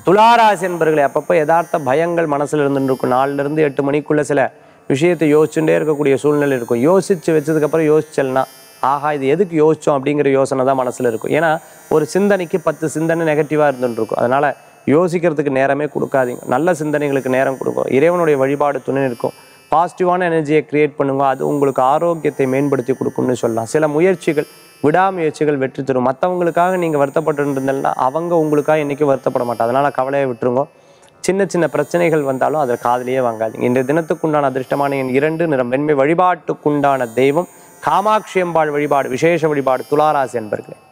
துளாராசி என்பர்களே அப்பப்போ யதார்த்த பயங்கள் மனசுல இருந்துட்டு இருக்கும் நாலுல இருந்து எட்டு மணிக்குள்ள சில விஷயத்தை யோசிச்சுட்டே இருக்கக்கூடிய சூழ்நிலை இருக்கும் யோசிச்சு வச்சதுக்கப்புறம் யோசிச்சல்னா ஆஹா இது எதுக்கு யோசிச்சோம் அப்படிங்கிற யோசனை தான் மனசுல இருக்கும் ஏன்னா ஒரு சிந்தனைக்கு பத்து சிந்தனை நெகட்டிவா இருந்துட்டு இருக்கும் அதனால யோசிக்கிறதுக்கு நேரமே கொடுக்காதீங்க நல்ல சிந்தனைகளுக்கு நேரம் கொடுக்கும் இறைவனுடைய வழிபாடு துணை இருக்கும் பாசிட்டிவான எனர்ஜியை கிரியேட் பண்ணுங்க அது உங்களுக்கு ஆரோக்கியத்தை மேம்படுத்தி கொடுக்கும்னு சொல்லலாம் சில முயற்சிகள் விடாமுயற்சிகள் வெற்றி தரும் மற்றவங்களுக்காக நீங்கள் வருத்தப்பட்டு இருந்தீங்கன்னா அவங்க உங்களுக்காக என்றைக்கும் வருத்தப்பட மாட்டாங்க அதனால் கவலையை விட்டுருங்க சின்ன சின்ன பிரச்சனைகள் வந்தாலும் அதை காதிலேயே வாங்காதீங்க இன்றைய தினத்துக்குண்டான அதிர்ஷ்டமான என் இரண்டு நிறம் வெண்மை வழிபாட்டுக்குண்டான தெய்வம் காமாட்சி அம்பாள் வழிபாடு விசேஷ வழிபாடு துளாராசி என்பர்களே